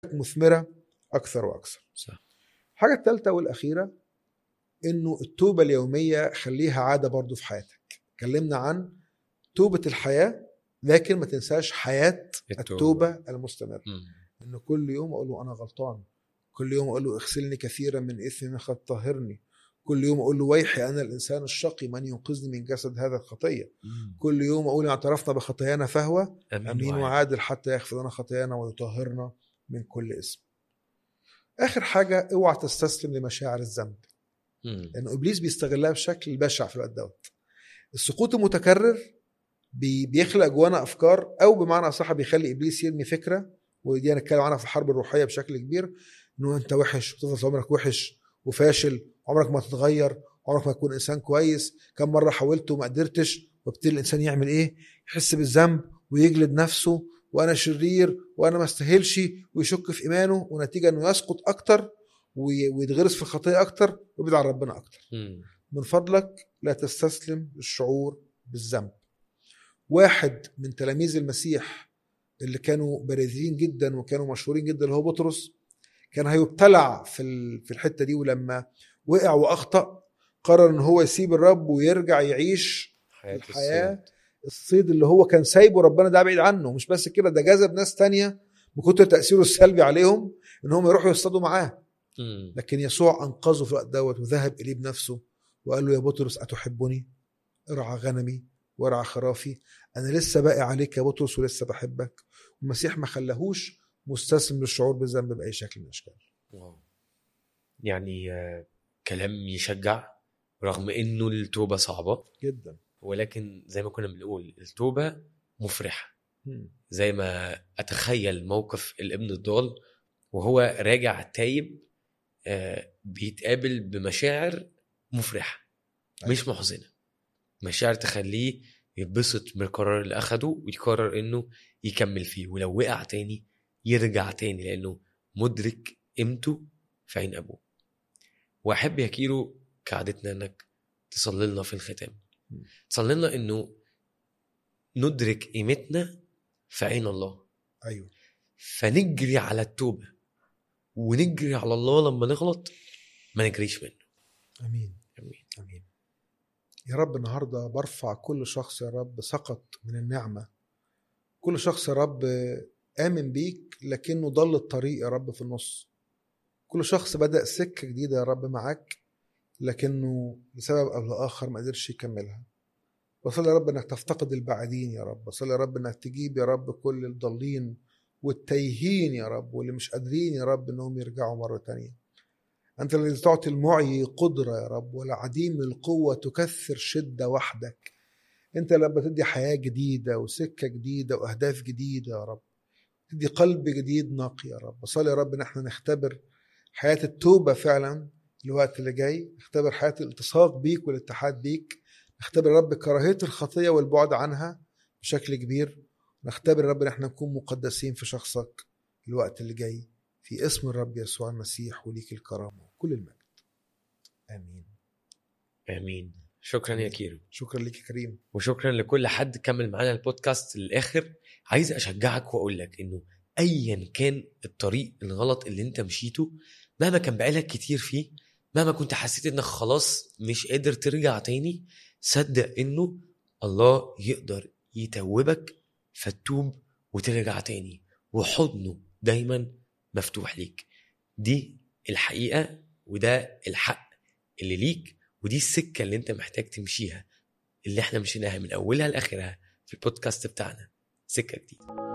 مثمره اكثر واكثر صح الحاجه الثالثه والاخيره انه التوبه اليوميه خليها عاده برضو في حياتك اتكلمنا عن توبه الحياه لكن ما تنساش حياه التوبة. التوبه المستمره مم. انه كل يوم اقول له انا غلطان كل يوم اقول له اغسلني كثيرا من اثمي قد طهرني كل يوم اقول له ويحي انا الانسان الشقي من ينقذني من جسد هذا الخطيه مم. كل يوم اقول إن اعترفنا بخطايانا فهو امين وعادل. وعادل حتى يغفر لنا خطايانا ويطهرنا من كل اسم اخر حاجه اوعى تستسلم لمشاعر الذنب مم. لانه ابليس بيستغلها بشكل بشع في الوقت دوت السقوط المتكرر بي- بيخلق جوانا افكار او بمعنى اصح بيخلي ابليس يرمي فكره ودي هنتكلم عنها في الحرب الروحيه بشكل كبير انه انت وحش وتفضل طول عمرك وحش وفاشل عمرك ما تتغير عمرك ما تكون انسان كويس كم مره حاولت وما قدرتش وابتدي الانسان يعمل ايه يحس بالذنب ويجلد نفسه وانا شرير وانا ما استاهلش ويشك في ايمانه ونتيجه انه يسقط اكتر وي- ويتغرس في الخطيه اكتر ويبعد عن ربنا اكتر مم. من فضلك لا تستسلم للشعور بالذنب واحد من تلاميذ المسيح اللي كانوا بارزين جدا وكانوا مشهورين جدا اللي هو بطرس كان هيبتلع في ال- في الحته دي ولما وقع واخطا قرر ان هو يسيب الرب ويرجع يعيش حياة الحياة الصيد. الصيد اللي هو كان سايبه ربنا ده بعيد عنه مش بس كده ده جذب ناس تانية من كتر تاثيره السلبي عليهم ان هم يروحوا يصطادوا معاه مم. لكن يسوع انقذه في الوقت دوت وذهب اليه بنفسه وقال له يا بطرس اتحبني ارعى غنمي وارعى خرافي انا لسه باقي عليك يا بطرس ولسه بحبك المسيح ما خلاهوش مستسلم للشعور بالذنب باي شكل من الاشكال واو. يعني آه، كلام يشجع رغم انه التوبه صعبه جدا ولكن زي ما كنا بنقول التوبه مفرحه مم. زي ما اتخيل موقف الابن الضال وهو راجع تايب آه، بيتقابل بمشاعر مفرحه مش محزنه مشاعر تخليه يتبسط من القرار اللي اخده ويقرر انه يكمل فيه ولو وقع تاني يرجع تاني لانه مدرك قيمته في عين ابوه واحب يا كيرو كعادتنا انك تصلي لنا في الختام مم. تصلي لنا انه ندرك قيمتنا في عين الله ايوه فنجري على التوبه ونجري على الله لما نغلط ما نجريش منه امين امين امين يا رب النهارده برفع كل شخص يا رب سقط من النعمه كل شخص يا رب امن بيك لكنه ضل الطريق يا رب في النص كل شخص بدا سكه جديده يا رب معاك لكنه لسبب او لاخر ما قدرش يكملها وصلي يا رب انك تفتقد البعيدين يا رب وصلي يا رب انك تجيب يا رب كل الضالين والتايهين يا رب واللي مش قادرين يا رب انهم يرجعوا مره تانية أنت الذي تعطي المعي قدرة يا رب والعديم القوة تكثر شدة وحدك أنت لما تدي حياة جديدة وسكة جديدة وأهداف جديدة يا رب تدي قلب جديد نقي يا رب وصلي يا رب إن احنا نختبر حياة التوبة فعلا الوقت اللي جاي نختبر حياة الالتصاق بيك والاتحاد بيك نختبر يا رب كراهية الخطية والبعد عنها بشكل كبير نختبر يا رب إن احنا نكون مقدسين في شخصك الوقت اللي جاي في اسم الرب يسوع المسيح وليك الكرامة وكل المجد آمين امين شكرا يا كيرو شكرا لك يا كريم وشكرا لكل حد كمل معانا البودكاست للاخر عايز اشجعك واقول لك انه ايا كان الطريق الغلط اللي انت مشيته مهما كان بقالك كتير فيه مهما كنت حسيت انك خلاص مش قادر ترجع تاني صدق انه الله يقدر يتوبك فتوب وترجع تاني وحضنه دايما مفتوح ليك دي الحقيقة وده الحق اللي ليك ودي السكة اللي انت محتاج تمشيها اللي احنا مشيناها من اولها لاخرها في البودكاست بتاعنا سكة جديدة